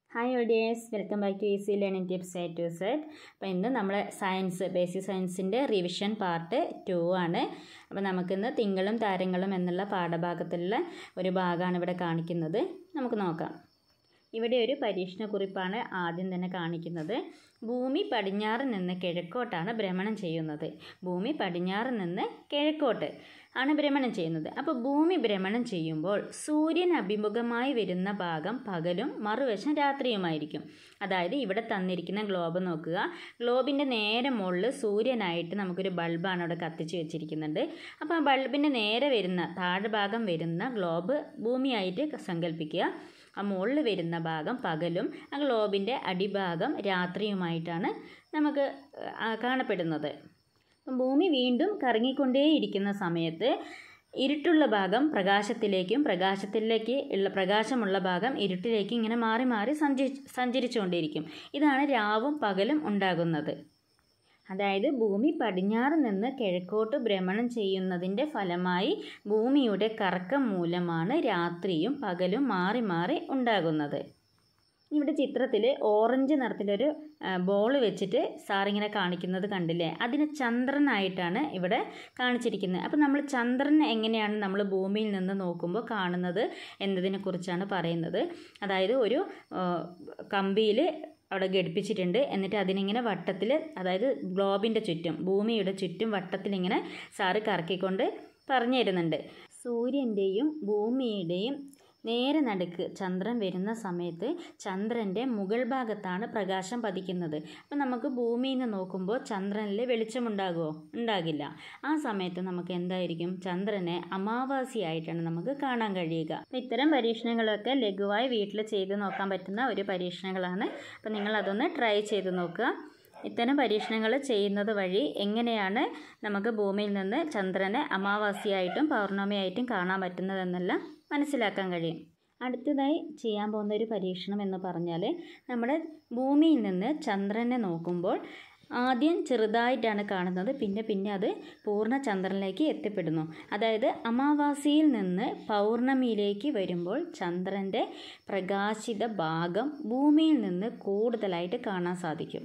hi audiences welcome back to easy learning tips A to set അപ്പോൾ ഇന്ന് നമ്മൾ science basic സയൻസിൻ്റെ revision part two ആണ് അപ്പോൾ നമുക്കിന്ന് തിങ്കളും താരങ്ങളും എന്നുള്ള പാഠഭാഗത്തിലുള്ള ഒരു ഭാഗമാണ് ഇവിടെ കാണിക്കുന്നത് നമുക്ക് നോക്കാം ഇവിടെ ഒരു പരീക്ഷണക്കുറിപ്പാണ് ആദ്യം തന്നെ കാണിക്കുന്നത് ഭൂമി പടിഞ്ഞാറ് നിന്ന് കിഴക്കോട്ടാണ് ഭ്രമണം ചെയ്യുന്നത് ഭൂമി പടിഞ്ഞാറ് നിന്ന് കിഴക്കോട്ട് ആണ് ഭ്രമണം ചെയ്യുന്നത് അപ്പോൾ ഭൂമി ഭ്രമണം ചെയ്യുമ്പോൾ സൂര്യൻ അഭിമുഖമായി വരുന്ന ഭാഗം പകലും മറുവശം രാത്രിയുമായിരിക്കും അതായത് ഇവിടെ തന്നിരിക്കുന്ന ഗ്ലോബ് നോക്കുക ഗ്ലോബിൻ്റെ നേരെ മുകളിൽ സൂര്യനായിട്ട് നമുക്കൊരു ബൾബാണ് അവിടെ കത്തിച്ച് വെച്ചിരിക്കുന്നുണ്ട് അപ്പോൾ ആ ബൾബിൻ്റെ നേരെ വരുന്ന താഴെ ഭാഗം വരുന്ന ഗ്ലോബ് ഭൂമിയായിട്ട് സങ്കല്പിക്കുക ആ മുകളിൽ വരുന്ന ഭാഗം പകലും ആ ഗ്ലോബിൻ്റെ അടിഭാഗം രാത്രിയുമായിട്ടാണ് നമുക്ക് കാണപ്പെടുന്നത് അപ്പം ഭൂമി വീണ്ടും കറങ്ങിക്കൊണ്ടേയിരിക്കുന്ന സമയത്ത് ഇരുട്ടുള്ള ഭാഗം പ്രകാശത്തിലേക്കും പ്രകാശത്തിലേക്ക് ഉള്ള പ്രകാശമുള്ള ഭാഗം ഇരുട്ടിലേക്കും ഇങ്ങനെ മാറി മാറി സഞ്ചരി സഞ്ചരിച്ചുകൊണ്ടിരിക്കും ഇതാണ് രാവും പകലും ഉണ്ടാകുന്നത് അതായത് ഭൂമി പടിഞ്ഞാറ് നിന്ന് കിഴക്കോട്ട് ഭ്രമണം ചെയ്യുന്നതിൻ്റെ ഫലമായി ഭൂമിയുടെ കറക്കം മൂലമാണ് രാത്രിയും പകലും മാറി മാറി ഉണ്ടാകുന്നത് ഇവിടെ ചിത്രത്തിൽ ഓറഞ്ച് നിറത്തിലൊരു ബോൾ വെച്ചിട്ട് സാറിങ്ങനെ കാണിക്കുന്നത് കണ്ടില്ലേ അതിന് ചന്ദ്രനായിട്ടാണ് ഇവിടെ കാണിച്ചിരിക്കുന്നത് അപ്പോൾ നമ്മൾ ചന്ദ്രൻ എങ്ങനെയാണ് നമ്മൾ ഭൂമിയിൽ നിന്ന് നോക്കുമ്പോൾ കാണുന്നത് എന്നതിനെക്കുറിച്ചാണ് പറയുന്നത് അതായത് ഒരു കമ്പിയിൽ അവിടെ ഘടിപ്പിച്ചിട്ടുണ്ട് എന്നിട്ട് അതിനിങ്ങനെ വട്ടത്തിൽ അതായത് ഗ്ലോബിൻ്റെ ചുറ്റും ഭൂമിയുടെ ചുറ്റും വട്ടത്തിലിങ്ങനെ സാറ് കറക്കിക്കൊണ്ട് പറഞ്ഞു തരുന്നുണ്ട് സൂര്യൻ്റെയും ഭൂമിയുടെയും നേരെ നടുക്ക് ചന്ദ്രൻ വരുന്ന സമയത്ത് ചന്ദ്രൻ്റെ മുകൾ ഭാഗത്താണ് പ്രകാശം പതിക്കുന്നത് അപ്പം നമുക്ക് ഭൂമിയിൽ നിന്ന് നോക്കുമ്പോൾ ചന്ദ്രനിൽ വെളിച്ചമുണ്ടാകുമോ ഉണ്ടാകില്ല ആ സമയത്ത് നമുക്ക് എന്തായിരിക്കും ചന്ദ്രനെ അമാവാസിയായിട്ടാണ് നമുക്ക് കാണാൻ കഴിയുക അപ്പം ഇത്തരം പരീക്ഷണങ്ങളൊക്കെ ലഘുവായി വീട്ടിൽ ചെയ്ത് നോക്കാൻ പറ്റുന്ന ഒരു പരീക്ഷണങ്ങളാണ് അപ്പം നിങ്ങൾ അതൊന്ന് ട്രൈ ചെയ്ത് നോക്കുക ഇത്തരം പരീക്ഷണങ്ങൾ ചെയ്യുന്നത് വഴി എങ്ങനെയാണ് നമുക്ക് ഭൂമിയിൽ നിന്ന് ചന്ദ്രനെ അമാവാസിയായിട്ടും പൗർണമിയായിട്ടും കാണാൻ പറ്റുന്നതെന്നെല്ലാം മനസ്സിലാക്കാൻ കഴിയും അടുത്തതായി ചെയ്യാൻ പോകുന്ന ഒരു പരീക്ഷണം എന്ന് പറഞ്ഞാൽ നമ്മുടെ ഭൂമിയിൽ നിന്ന് ചന്ദ്രനെ നോക്കുമ്പോൾ ആദ്യം ചെറുതായിട്ടാണ് കാണുന്നത് പിന്നെ പിന്നെ അത് പൂർണ്ണ ചന്ദ്രനിലേക്ക് എത്തിപ്പെടുന്നു അതായത് അമാവാസിയിൽ നിന്ന് പൗർണമിയിലേക്ക് വരുമ്പോൾ ചന്ദ്രൻ്റെ പ്രകാശിത ഭാഗം ഭൂമിയിൽ നിന്ന് കൂടുതലായിട്ട് കാണാൻ സാധിക്കും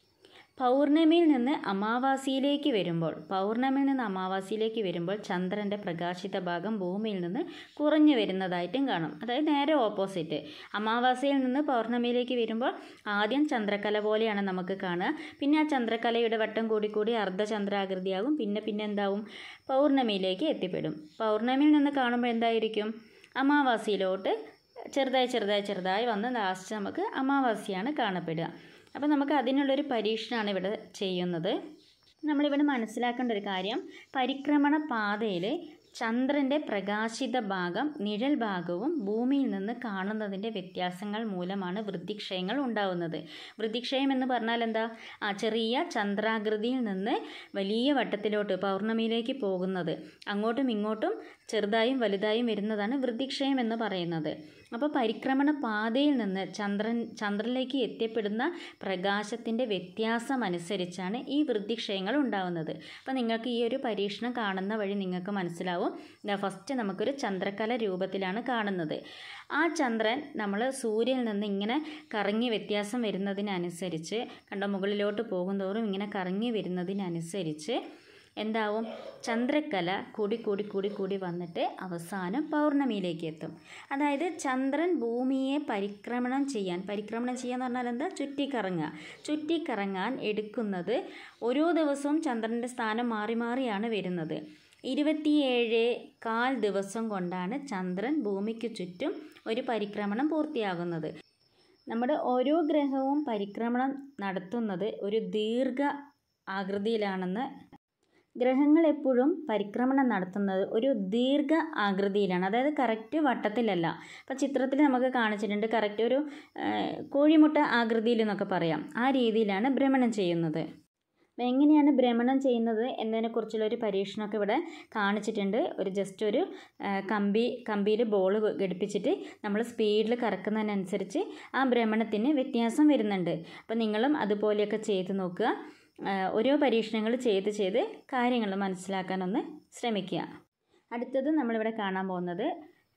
പൗർണമിയിൽ നിന്ന് അമാവാസിയിലേക്ക് വരുമ്പോൾ പൗർണമിയിൽ നിന്ന് അമാവാസിയിലേക്ക് വരുമ്പോൾ ചന്ദ്രൻ്റെ പ്രകാശിത ഭാഗം ഭൂമിയിൽ നിന്ന് കുറഞ്ഞു വരുന്നതായിട്ടും കാണും അതായത് നേരെ ഓപ്പോസിറ്റ് അമാവാസിയിൽ നിന്ന് പൗർണമിയിലേക്ക് വരുമ്പോൾ ആദ്യം ചന്ദ്രക്കല പോലെയാണ് നമുക്ക് കാണുക പിന്നെ ആ ചന്ദ്രക്കലയുടെ വട്ടം കൂടി കൂടി അർദ്ധചന്ദ്രാകൃതിയാകും പിന്നെ പിന്നെ എന്താവും പൗർണമിയിലേക്ക് എത്തിപ്പെടും പൗർണമിയിൽ നിന്ന് കാണുമ്പോൾ എന്തായിരിക്കും അമാവാസിയിലോട്ട് ചെറുതായി ചെറുതായി ചെറുതായി വന്ന് ലാസ്റ്റ് നമുക്ക് അമാവാസിയാണ് കാണപ്പെടുക അപ്പോൾ നമുക്ക് അതിനുള്ളൊരു പരീക്ഷണമാണ് ഇവിടെ ചെയ്യുന്നത് നമ്മളിവിടെ മനസ്സിലാക്കേണ്ട ഒരു കാര്യം പരിക്രമണ പാതയിൽ ചന്ദ്രൻ്റെ പ്രകാശിത ഭാഗം നിഴൽ ഭാഗവും ഭൂമിയിൽ നിന്ന് കാണുന്നതിൻ്റെ വ്യത്യാസങ്ങൾ മൂലമാണ് വൃദ്ധിക്ഷയങ്ങൾ ഉണ്ടാവുന്നത് വൃദ്ധിക്ഷയം എന്ന് പറഞ്ഞാൽ എന്താ ആ ചെറിയ ചന്ദ്രാകൃതിയിൽ നിന്ന് വലിയ വട്ടത്തിലോട്ട് പൗർണമിയിലേക്ക് പോകുന്നത് അങ്ങോട്ടും ഇങ്ങോട്ടും ചെറുതായും വലുതായും വരുന്നതാണ് വൃദ്ധിക്ഷയം എന്ന് പറയുന്നത് അപ്പോൾ പരിക്രമണ പാതയിൽ നിന്ന് ചന്ദ്രൻ ചന്ദ്രനിലേക്ക് എത്തിപ്പെടുന്ന പ്രകാശത്തിൻ്റെ വ്യത്യാസം അനുസരിച്ചാണ് ഈ വൃദ്ധിക്ഷയങ്ങൾ ഉണ്ടാവുന്നത് അപ്പോൾ നിങ്ങൾക്ക് ഈ ഒരു പരീക്ഷണം കാണുന്ന വഴി നിങ്ങൾക്ക് മനസ്സിലാവും ഫസ്റ്റ് നമുക്കൊരു ചന്ദ്രക്കല രൂപത്തിലാണ് കാണുന്നത് ആ ചന്ദ്രൻ നമ്മൾ സൂര്യനിൽ നിന്ന് ഇങ്ങനെ കറങ്ങി വ്യത്യാസം വരുന്നതിനനുസരിച്ച് കണ്ടോ മുകളിലോട്ട് പോകുന്തോറും ഇങ്ങനെ കറങ്ങി വരുന്നതിനനുസരിച്ച് എന്താവും ചന്ദ്രക്കല കൂടി കൂടി കൂടി കൂടി വന്നിട്ട് അവസാനം പൗർണമിയിലേക്ക് എത്തും അതായത് ചന്ദ്രൻ ഭൂമിയെ പരിക്രമണം ചെയ്യാൻ പരിക്രമണം ചെയ്യാൻ പറഞ്ഞാൽ എന്താ ചുറ്റിക്കറങ്ങുക ചുറ്റിക്കറങ്ങാൻ എടുക്കുന്നത് ഓരോ ദിവസവും ചന്ദ്രൻ്റെ സ്ഥാനം മാറി മാറിയാണ് വരുന്നത് ഇരുപത്തിയേഴ് കാൽ ദിവസം കൊണ്ടാണ് ചന്ദ്രൻ ഭൂമിക്ക് ചുറ്റും ഒരു പരിക്രമണം പൂർത്തിയാകുന്നത് നമ്മുടെ ഓരോ ഗ്രഹവും പരിക്രമണം നടത്തുന്നത് ഒരു ദീർഘ ആകൃതിയിലാണെന്ന് ഗ്രഹങ്ങൾ എപ്പോഴും പരിക്രമണം നടത്തുന്നത് ഒരു ദീർഘ ആകൃതിയിലാണ് അതായത് കറക്റ്റ് വട്ടത്തിലല്ല അപ്പോൾ ചിത്രത്തിൽ നമുക്ക് കാണിച്ചിട്ടുണ്ട് കറക്റ്റ് ഒരു കോഴിമുട്ട ആകൃതിയിൽ എന്നൊക്കെ പറയാം ആ രീതിയിലാണ് ഭ്രമണം ചെയ്യുന്നത് അപ്പോൾ എങ്ങനെയാണ് ഭ്രമണം ചെയ്യുന്നത് എന്നതിനെക്കുറിച്ചുള്ള ഒരു പരീക്ഷണമൊക്കെ ഇവിടെ കാണിച്ചിട്ടുണ്ട് ഒരു ജസ്റ്റ് ഒരു കമ്പി കമ്പിയിൽ ബോൾ ഘടിപ്പിച്ചിട്ട് നമ്മൾ സ്പീഡിൽ കറക്കുന്നതിനനുസരിച്ച് ആ ഭ്രമണത്തിന് വ്യത്യാസം വരുന്നുണ്ട് അപ്പോൾ നിങ്ങളും അതുപോലെയൊക്കെ ചെയ്ത് നോക്കുക ഓരോ പരീക്ഷണങ്ങൾ ചെയ്ത് ചെയ്ത് കാര്യങ്ങൾ മനസ്സിലാക്കാനൊന്ന് ശ്രമിക്കുക അടുത്തത് നമ്മളിവിടെ കാണാൻ പോകുന്നത്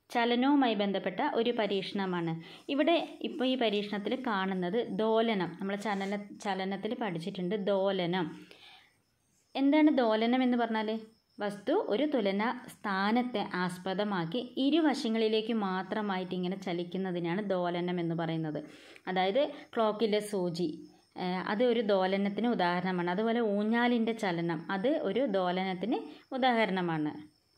ചലനവുമായി ബന്ധപ്പെട്ട ഒരു പരീക്ഷണമാണ് ഇവിടെ ഇപ്പോൾ ഈ പരീക്ഷണത്തിൽ കാണുന്നത് ദോലനം നമ്മൾ ചലന ചലനത്തിൽ പഠിച്ചിട്ടുണ്ട് ദോലനം എന്താണ് ദോലനം എന്ന് പറഞ്ഞാൽ വസ്തു ഒരു തുലന സ്ഥാനത്തെ ആസ്പദമാക്കി ഇരുവശങ്ങളിലേക്ക് മാത്രമായിട്ട് ഇങ്ങനെ ചലിക്കുന്നതിനാണ് ദോലനം എന്ന് പറയുന്നത് അതായത് ക്ലോക്കിലെ സൂചി ഏഹ് അത് ഒരു ദോലനത്തിന് ഉദാഹരണമാണ് അതുപോലെ ഊഞ്ഞാലിൻ്റെ ചലനം അത് ഒരു ദോലനത്തിന് ഉദാഹരണമാണ്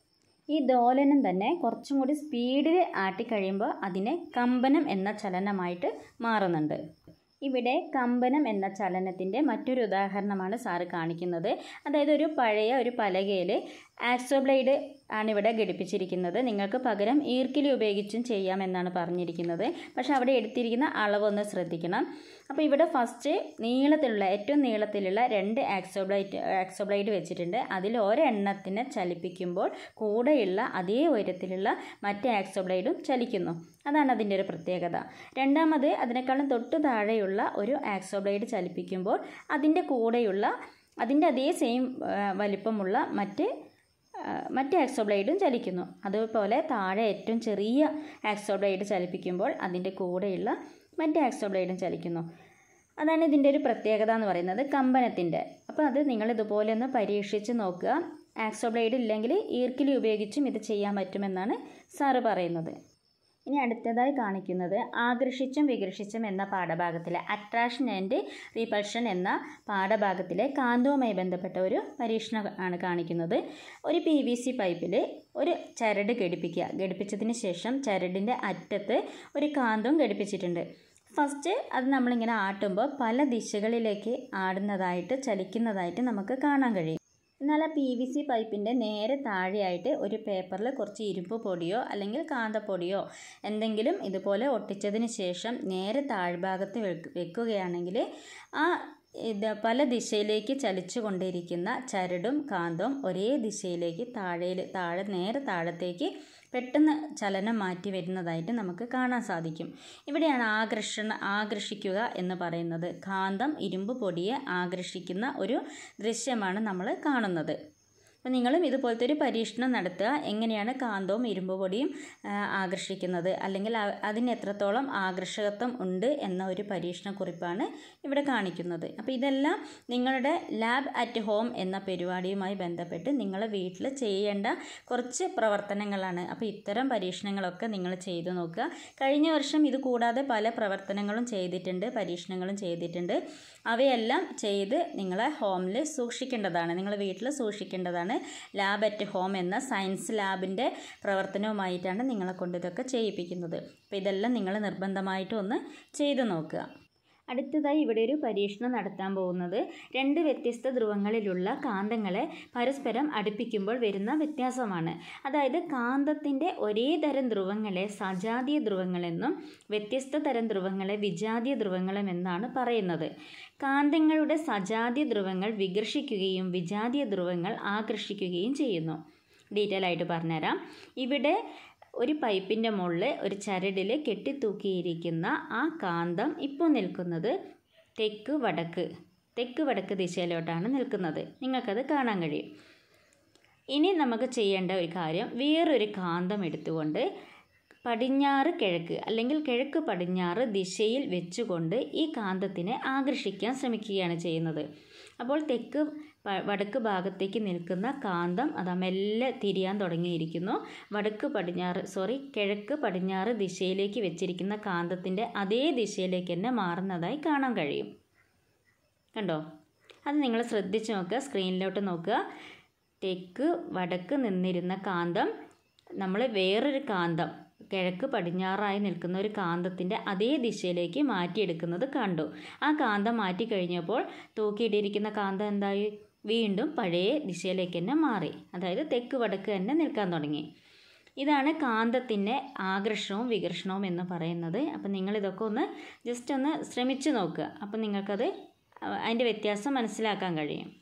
ഈ ദോലനം തന്നെ കുറച്ചും കൂടി സ്പീഡിൽ ആട്ടിക്കഴിയുമ്പോൾ അതിനെ കമ്പനം എന്ന ചലനമായിട്ട് മാറുന്നുണ്ട് ഇവിടെ കമ്പനം എന്ന ചലനത്തിൻ്റെ മറ്റൊരു ഉദാഹരണമാണ് സാറ് കാണിക്കുന്നത് അതായത് ഒരു പഴയ ഒരു പലകയിൽ ആക്സോബ്ലേഡ് ആണ് ഇവിടെ ഘടിപ്പിച്ചിരിക്കുന്നത് നിങ്ങൾക്ക് പകരം ഈർക്കിലി ഉപയോഗിച്ചും ചെയ്യാമെന്നാണ് പറഞ്ഞിരിക്കുന്നത് പക്ഷേ അവിടെ എടുത്തിരിക്കുന്ന അളവൊന്ന് ശ്രദ്ധിക്കണം അപ്പോൾ ഇവിടെ ഫസ്റ്റ് നീളത്തിലുള്ള ഏറ്റവും നീളത്തിലുള്ള രണ്ട് ആക്സോബ്ലൈറ്റ് ആക്സോബ്ലൈഡ് വെച്ചിട്ടുണ്ട് അതിൽ ഒരെണ്ണത്തിനെ ചലിപ്പിക്കുമ്പോൾ കൂടെയുള്ള അതേ ഉയരത്തിലുള്ള മറ്റേ ആക്സോബ്ലൈഡും ചലിക്കുന്നു അതാണ് അതിൻ്റെ ഒരു പ്രത്യേകത രണ്ടാമത് അതിനേക്കാളും തൊട്ടു താഴെയുള്ള ഒരു ആക്സോബ്ലൈഡ് ചലിപ്പിക്കുമ്പോൾ അതിൻ്റെ കൂടെയുള്ള അതിൻ്റെ അതേ സെയിം വലിപ്പമുള്ള മറ്റ് ആ, മറ്റ് ആക്സോബ്ലൈഡും ചലിക്കുന്നു അതുപോലെ താഴെ ഏറ്റവും ചെറിയ ആക്സോബ്ലൈഡ് ചലിപ്പിക്കുമ്പോൾ അതിൻ്റെ കൂടെയുള്ള മറ്റ് ആക്സോബ്ലൈഡും ചലിക്കുന്നു അതാണ് ഇതിൻ്റെ ഒരു പ്രത്യേകത എന്ന് പറയുന്നത് കമ്പനത്തിൻ്റെ അപ്പോൾ അത് നിങ്ങൾ ഇതുപോലെ ഒന്ന് പരീക്ഷിച്ച് നോക്കുക ആക്സോബ്ലൈഡ് ഇല്ലെങ്കിൽ ഈർക്കിലി ഉപയോഗിച്ചും ഇത് ചെയ്യാൻ പറ്റുമെന്നാണ് സാറ് പറയുന്നത് ഇനി അടുത്തതായി കാണിക്കുന്നത് ആകർഷിച്ചും വികർഷിച്ചും എന്ന പാഠഭാഗത്തിലെ അട്രാക്ഷൻ ആൻഡ് റീപൾഷൻ എന്ന പാഠഭാഗത്തിലെ കാന്തവുമായി ബന്ധപ്പെട്ട ഒരു പരീക്ഷണം ആണ് കാണിക്കുന്നത് ഒരു പി വി സി പൈപ്പിൽ ഒരു ചരട് ഘടിപ്പിക്കുക ഘടിപ്പിച്ചതിന് ശേഷം ചരടിൻ്റെ അറ്റത്ത് ഒരു കാന്തവും ഘടിപ്പിച്ചിട്ടുണ്ട് ഫസ്റ്റ് അത് നമ്മളിങ്ങനെ ആട്ടുമ്പോൾ പല ദിശകളിലേക്ക് ആടുന്നതായിട്ട് ചലിക്കുന്നതായിട്ട് നമുക്ക് കാണാൻ കഴിയും എന്നാൽ ആ പി വി സി പൈപ്പിൻ്റെ നേരെ താഴെയായിട്ട് ഒരു പേപ്പറിൽ കുറച്ച് ഇരുമ്പ് പൊടിയോ അല്ലെങ്കിൽ കാന്തപ്പൊടിയോ എന്തെങ്കിലും ഇതുപോലെ ഒട്ടിച്ചതിന് ശേഷം നേരെ താഴ്ഭാഗത്ത് വെക്ക് വെക്കുകയാണെങ്കിൽ ആ ഇത് പല ദിശയിലേക്ക് ചലിച്ചു കൊണ്ടിരിക്കുന്ന ചരടും കാന്തവും ഒരേ ദിശയിലേക്ക് താഴെ താഴെ നേരെ താഴത്തേക്ക് പെട്ടെന്ന് ചലനം മാറ്റി വരുന്നതായിട്ട് നമുക്ക് കാണാൻ സാധിക്കും ഇവിടെയാണ് ആകർഷണ ആകർഷിക്കുക എന്ന് പറയുന്നത് കാന്തം ഇരുമ്പ് പൊടിയെ ആകർഷിക്കുന്ന ഒരു ദൃശ്യമാണ് നമ്മൾ കാണുന്നത് അപ്പോൾ നിങ്ങളും ഇതുപോലത്തെ ഒരു പരീക്ഷണം നടത്തുക എങ്ങനെയാണ് കാന്തവും ഇരുമ്പ് പൊടിയും ആ, ആകർഷിക്കുന്നത് അല്ലെങ്കിൽ അ- അതിന് എത്രത്തോളം ആകർഷകത്വം ഉണ്ട് എന്ന ഒരു പരീക്ഷണക്കുറിപ്പാണ് ഇവിടെ കാണിക്കുന്നത് അപ്പോൾ ഇതെല്ലാം നിങ്ങളുടെ ലാബ് അറ്റ് ഹോം എന്ന പരിപാടിയുമായി ബന്ധപ്പെട്ട് നിങ്ങൾ വീട്ടിൽ ചെയ്യേണ്ട കുറച്ച് പ്രവർത്തനങ്ങളാണ് അപ്പോൾ ഇത്തരം പരീക്ഷണങ്ങളൊക്കെ നിങ്ങൾ ചെയ്തു നോക്കുക കഴിഞ്ഞ വർഷം ഇത് കൂടാതെ പല പ്രവർത്തനങ്ങളും ചെയ്തിട്ടുണ്ട് പരീക്ഷണങ്ങളും ചെയ്തിട്ടുണ്ട് അവയെല്ലാം ചെയ്ത് നിങ്ങളെ ഹോമിൽ സൂക്ഷിക്കേണ്ടതാണ് നിങ്ങൾ വീട്ടിൽ സൂക്ഷിക്കേണ്ടതാണ് ലാബ് അറ്റ് ഹോം എന്ന സയൻസ് ലാബിൻ്റെ പ്രവർത്തനവുമായിട്ടാണ് നിങ്ങളെ കൊണ്ട് ഇതൊക്കെ ചെയ്യിപ്പിക്കുന്നത് അപ്പോൾ ഇതെല്ലാം നിങ്ങൾ നിർബന്ധമായിട്ടും ഒന്ന് ചെയ്തു നോക്കുക അടുത്തതായി ഇവിടെ ഒരു പരീക്ഷണം നടത്താൻ പോകുന്നത് രണ്ട് വ്യത്യസ്ത ധ്രുവങ്ങളിലുള്ള കാന്തങ്ങളെ പരസ്പരം അടുപ്പിക്കുമ്പോൾ വരുന്ന വ്യത്യാസമാണ് അതായത് കാന്തത്തിൻ്റെ ഒരേ തരം ധ്രുവങ്ങളെ സജാതീയ ധ്രുവങ്ങളെന്നും വ്യത്യസ്ത തരം ധ്രുവങ്ങളെ വിജാതീയ ധ്രുവങ്ങളുമെന്നാണ് പറയുന്നത് കാന്തങ്ങളുടെ സജാതീയ ധ്രുവങ്ങൾ വികർഷിക്കുകയും വിജാതീയ ധ്രുവങ്ങൾ ആകർഷിക്കുകയും ചെയ്യുന്നു ഡീറ്റെയിൽ ആയിട്ട് പറഞ്ഞുതരാം ഇവിടെ ഒരു പൈപ്പിൻ്റെ മുകളിൽ ഒരു ചരടിൽ കെട്ടിത്തൂക്കിയിരിക്കുന്ന ആ കാന്തം ഇപ്പോൾ നിൽക്കുന്നത് തെക്ക് വടക്ക് തെക്ക് വടക്ക് ദിശയിലോട്ടാണ് നിൽക്കുന്നത് നിങ്ങൾക്കത് കാണാൻ കഴിയും ഇനി നമുക്ക് ചെയ്യേണ്ട ഒരു കാര്യം വേറൊരു കാന്തം എടുത്തുകൊണ്ട് പടിഞ്ഞാറ് കിഴക്ക് അല്ലെങ്കിൽ കിഴക്ക് പടിഞ്ഞാറ് ദിശയിൽ വെച്ചുകൊണ്ട് ഈ കാന്തത്തിനെ ആകർഷിക്കാൻ ശ്രമിക്കുകയാണ് ചെയ്യുന്നത് അപ്പോൾ തെക്ക് പ- വടക്ക് ഭാഗത്തേക്ക് നിൽക്കുന്ന കാന്തം അതാ മെല്ലെ തിരിയാൻ തുടങ്ങിയിരിക്കുന്നു വടക്ക് പടിഞ്ഞാറ് സോറി കിഴക്ക് പടിഞ്ഞാറ് ദിശയിലേക്ക് വെച്ചിരിക്കുന്ന കാന്തത്തിൻ്റെ അതേ ദിശയിലേക്ക് തന്നെ മാറുന്നതായി കാണാൻ കഴിയും കണ്ടോ അത് നിങ്ങൾ ശ്രദ്ധിച്ച് നോക്കുക സ്ക്രീനിലോട്ട് നോക്കുക തെക്ക് വടക്ക് നിന്നിരുന്ന കാന്തം നമ്മൾ വേറൊരു കാന്തം കിഴക്ക് പടിഞ്ഞാറായി നിൽക്കുന്ന ഒരു കാന്തത്തിൻ്റെ അതേ ദിശയിലേക്ക് മാറ്റിയെടുക്കുന്നത് കണ്ടു ആ കാന്തം മാറ്റി കഴിഞ്ഞപ്പോൾ തൂക്കിയിട്ടിരിക്കുന്ന കാന്തം എന്തായി വീണ്ടും പഴയ ദിശയിലേക്ക് തന്നെ മാറി അതായത് തെക്ക് വടക്ക് തന്നെ നിൽക്കാൻ തുടങ്ങി ഇതാണ് കാന്തത്തിൻ്റെ ആകർഷണവും വികർഷണവും എന്ന് പറയുന്നത് അപ്പം നിങ്ങളിതൊക്കെ ഒന്ന് ജസ്റ്റ് ഒന്ന് ശ്രമിച്ചു നോക്കുക അപ്പം നിങ്ങൾക്കത് അഹ് അതിൻ്റെ വ്യത്യാസം മനസ്സിലാക്കാൻ കഴിയും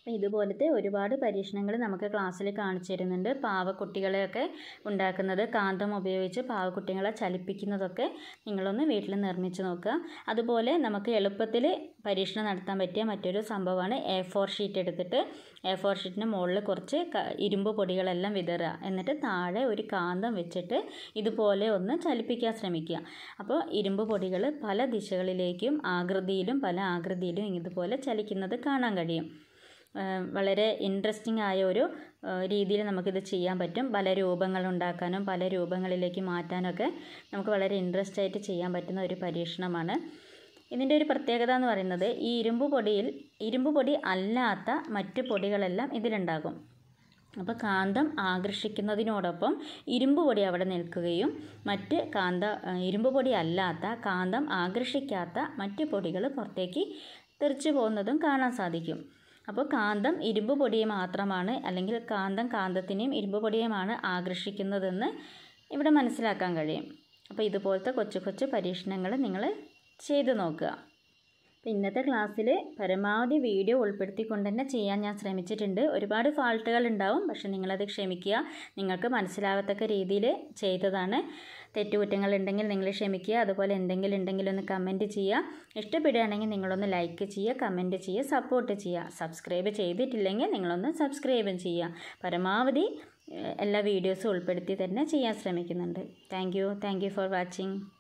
അപ്പോൾ ഇതുപോലത്തെ ഒരുപാട് പരീക്ഷണങ്ങൾ നമുക്ക് ക്ലാസ്സിൽ കാണിച്ചു തരുന്നുണ്ട് പാവക്കുട്ടികളെയൊക്കെ ഉണ്ടാക്കുന്നത് കാന്തം ഉപയോഗിച്ച് പാവക്കുട്ടികളെ ചലിപ്പിക്കുന്നതൊക്കെ നിങ്ങളൊന്ന് വീട്ടിൽ നിർമ്മിച്ച് നോക്കുക അതുപോലെ നമുക്ക് എളുപ്പത്തിൽ പരീക്ഷണം നടത്താൻ പറ്റിയ മറ്റൊരു സംഭവമാണ് എ ഫോർ ഷീറ്റ് എടുത്തിട്ട് എ ഫോർ ഷീറ്റിന് മുകളിൽ കുറച്ച് ക- ഇരുമ്പ് പൊടികളെല്ലാം വിതറുക എന്നിട്ട് താഴെ ഒരു കാന്തം വെച്ചിട്ട് ഇതുപോലെ ഒന്ന് ചലിപ്പിക്കാൻ ശ്രമിക്കുക അപ്പോൾ ഇരുമ്പ് പൊടികൾ പല ദിശകളിലേക്കും ആകൃതിയിലും പല ആകൃതിയിലും ഇതുപോലെ ചലിക്കുന്നത് കാണാൻ കഴിയും ഏഹ് വളരെ ഇൻട്രസ്റ്റിംഗ് ആയ ഒരു ഏഹ് രീതിയിൽ നമുക്കിത് ചെയ്യാൻ പറ്റും പല രൂപങ്ങൾ ഉണ്ടാക്കാനും പല രൂപങ്ങളിലേക്ക് മാറ്റാനൊക്കെ നമുക്ക് വളരെ ഇൻട്രസ്റ്റ് ആയിട്ട് ചെയ്യാൻ പറ്റുന്ന ഒരു പരീക്ഷണമാണ് ഇതിൻ്റെ ഒരു പ്രത്യേകത എന്ന് പറയുന്നത് ഈ ഇരുമ്പ് പൊടിയിൽ ഇരുമ്പ് പൊടി അല്ലാത്ത മറ്റ് പൊടികളെല്ലാം ഇതിലുണ്ടാകും അപ്പോൾ കാന്തം ആകർഷിക്കുന്നതിനോടൊപ്പം ഇരുമ്പ് പൊടി അവിടെ നിൽക്കുകയും മറ്റ് കാന്ത ഏഹ് ഇരുമ്പ് പൊടി അല്ലാത്ത കാന്തം ആകർഷിക്കാത്ത മറ്റ് പൊടികൾ പുറത്തേക്ക് തെറിച്ചു പോകുന്നതും കാണാൻ സാധിക്കും അപ്പോൾ കാന്തം ഇരുമ്പ് പൊടിയെ മാത്രമാണ് അല്ലെങ്കിൽ കാന്തം കാന്തത്തിനെയും ഇരുമ്പ് പൊടിയെയുമാണ് ആകർഷിക്കുന്നതെന്ന് ഇവിടെ മനസ്സിലാക്കാൻ കഴിയും അപ്പോൾ ഇതുപോലത്തെ കൊച്ചു കൊച്ചു പരീക്ഷണങ്ങൾ നിങ്ങൾ ചെയ്തു നോക്കുക അപ്പോൾ ഇന്നത്തെ ക്ലാസ്സിൽ പരമാവധി വീഡിയോ ഉൾപ്പെടുത്തിക്കൊണ്ട് തന്നെ ചെയ്യാൻ ഞാൻ ശ്രമിച്ചിട്ടുണ്ട് ഒരുപാട് ഫാൾട്ടുകൾ ഉണ്ടാവും പക്ഷെ നിങ്ങളത് ക്ഷമിക്കുക നിങ്ങൾക്ക് മനസ്സിലാകത്തക്ക രീതിയിൽ ചെയ്തതാണ് തെറ്റുകുറ്റങ്ങൾ ഉണ്ടെങ്കിൽ നിങ്ങൾ ക്ഷമിക്കുക അതുപോലെ എന്തെങ്കിലും ഉണ്ടെങ്കിൽ ഒന്ന് കമൻറ്റ് ചെയ്യുക ഇഷ്ടപ്പെടുകയാണെങ്കിൽ നിങ്ങളൊന്ന് ലൈക്ക് ചെയ്യുക കമൻറ്റ് ചെയ്യുക സപ്പോർട്ട് ചെയ്യുക സബ്സ്ക്രൈബ് ചെയ്തിട്ടില്ലെങ്കിൽ നിങ്ങളൊന്ന് സബ്സ്ക്രൈബും ചെയ്യുക പരമാവധി ഏഹ്, എല്ലാ വീഡിയോസും ഉൾപ്പെടുത്തി തന്നെ ചെയ്യാൻ ശ്രമിക്കുന്നുണ്ട് thank you thank you for watching